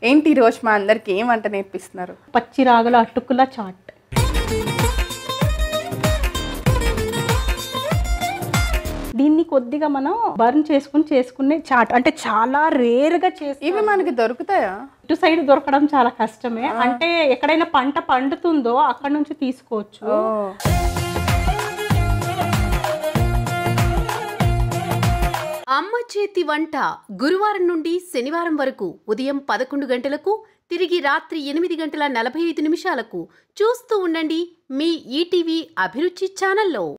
ఏంటి ఈ రోజు మా అందరికి ఏం వంట నేర్పిస్తున్నారు పచ్చి రాగుల అటుకుల చాట్ దీన్ని కొద్దిగా మనం బర్న్ చేసుకుని చేసుకునే చాట్ అంటే చాలా రేర్గా చేసి ఇవి మనకి దొరుకుతాయా ఇటు సైడ్ దొరకడం చాలా కష్టమే అంటే ఎక్కడైనా పంట పండుతుందో అక్కడ నుంచి తీసుకోవచ్చు ఓ అమ్మ చేతి వంట గురువారం నుండి శనివారం వరకు ఉదయం పదకొండు గంటలకు తిరిగి రాత్రి ఎనిమిది గంటల నలభై ఐదు నిమిషాలకు చూస్తూ ఉండండి మీ ఈటీవీ అభిరుచి ఛానల్లో